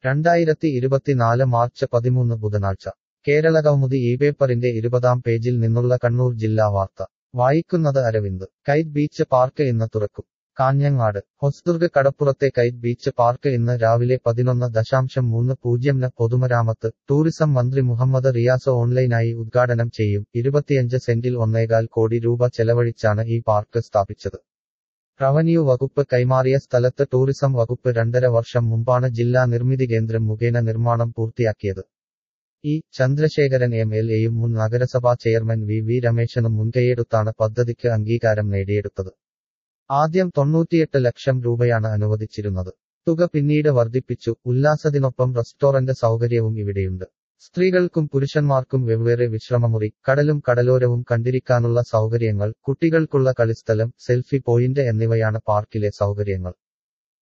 രണ്ടായിരത്തി ഇരുപത്തിനാല് മാർച്ച് പതിമൂന്ന് ബുധനാഴ്ച കേരള കൗമുദി ഈ പേപ്പറിന്റെ ഇരുപതാം പേജിൽ നിന്നുള്ള കണ്ണൂർ ജില്ലാ വാർത്ത വായിക്കുന്നത് അരവിന്ദ് കൈറ്റ് ബീച്ച് പാർക്ക് ഇന്ന് തുറക്കും കാഞ്ഞങ്ങാട് ഹൊസ്ദുർഗ് കടപ്പുറത്തെ കൈറ്റ് ബീച്ച് പാർക്ക് ഇന്ന് രാവിലെ പതിനൊന്ന് ദശാംശം മൂന്ന് പൂജ്യംന് പൊതുമരാമത്ത് ടൂറിസം മന്ത്രി മുഹമ്മദ് റിയാസ് ഓൺലൈനായി ഉദ്ഘാടനം ചെയ്യും ഇരുപത്തിയഞ്ച് സെന്റിൽ ഒന്നേകാൽ കോടി രൂപ ചെലവഴിച്ചാണ് ഈ പാർക്ക് സ്ഥാപിച്ചത് റവന്യൂ വകുപ്പ് കൈമാറിയ സ്ഥലത്ത് ടൂറിസം വകുപ്പ് രണ്ടര വർഷം മുമ്പാണ് ജില്ലാ നിർമ്മിതി കേന്ദ്രം മുഖേന നിർമ്മാണം പൂർത്തിയാക്കിയത് ഇ ചന്ദ്രശേഖരൻ എം എൽ എയും മുൻ നഗരസഭാ ചെയർമാൻ വി വി രമേശനും മുൻകൈയെടുത്താണ് പദ്ധതിക്ക് അംഗീകാരം നേടിയെടുത്തത് ആദ്യം തൊണ്ണൂറ്റിയെട്ട് ലക്ഷം രൂപയാണ് അനുവദിച്ചിരുന്നത് തുക പിന്നീട് വർദ്ധിപ്പിച്ചു ഉല്ലാസത്തിനൊപ്പം റെസ്റ്റോറന്റ് സൗകര്യവും ഇവിടെയുണ്ട് സ്ത്രീകൾക്കും പുരുഷന്മാർക്കും വെവ്വേറെ വിശ്രമമുറി കടലും കടലോരവും കണ്ടിരിക്കാനുള്ള സൗകര്യങ്ങൾ കുട്ടികൾക്കുള്ള കളിസ്ഥലം സെൽഫി പോയിന്റ് എന്നിവയാണ് പാർക്കിലെ സൗകര്യങ്ങൾ